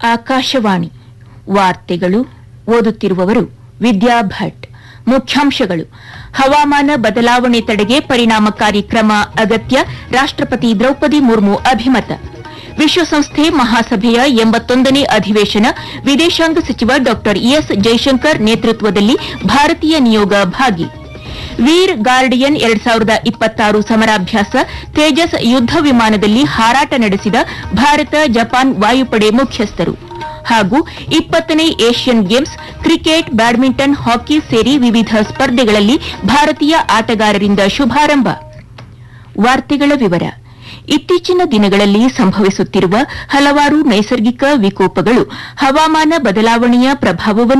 ಆಕಾಶವಾಣಿ ವಾರ್ತೆಗಳು ಓದುತ್ತಿರುವವರು ವಿದ್ಯಾ ಭಟ್ ಮುಖ್ಯಾಂಶಗಳು ಹವಾಮಾನ ಬದಲಾವಣೆ ತಡೆಗೆ ಪರಿಣಾಮಕಾರಿ ಕ್ರಮ ಅಗತ್ಯ ರಾಷ್ಟ್ರಪತಿ ದ್ರೌಪದಿ ಮುರ್ಮು ಅಭಿಮತ ವಿಶ್ವಸಂಸ್ಥೆ ಮಹಾಸಭೆಯ ಎಂಬತ್ತೊಂದನೇ ಅಧಿವೇಶನ ವಿದೇಶಾಂಗ ಸಚಿವ ಡಾ ಎಸ್ ಜೈಶಂಕರ್ ನೇತೃತ್ವದಲ್ಲಿ ಭಾರತೀಯ ನಿಯೋಗ ಭಾಗಿ ವೀರ್ ಗಾರ್ಡಿಯನ್ ಎರಡ್ ಸಾವಿರದ ಇಪ್ಪತ್ತಾರು ಸಮರಾಭ್ಯಾಸ ತೇಜಸ್ ಯುದ್ದ ವಿಮಾನದಲ್ಲಿ ಹಾರಾಟ ನಡೆಸಿದ ಭಾರತ ಜಪಾನ್ ವಾಯುಪಡೆ ಮುಖ್ಯಸ್ಥರು ಹಾಗೂ ಇಪ್ಪತ್ತನೇ Asian Games cricket badminton hockey ಸೇರಿ ವಿವಿಧ ಸ್ಪರ್ಧೆಗಳಲ್ಲಿ ಭಾರತೀಯ ಆಟಗಾರರಿಂದ ಶುಭಾರಂಭ ವಾರ್ತೆಗಳ ವಿವರ ಇತ್ತೀಚಿನ ದಿನಗಳಲ್ಲಿ ಸಂಭವಿಸುತ್ತಿರುವ ಹಲವಾರು ನೈಸರ್ಗಿಕ ವಿಕೋಪಗಳು ಹವಾಮಾನ ಬದಲಾವಣೆಯ ಪ್ರಭಾವವನ್ನು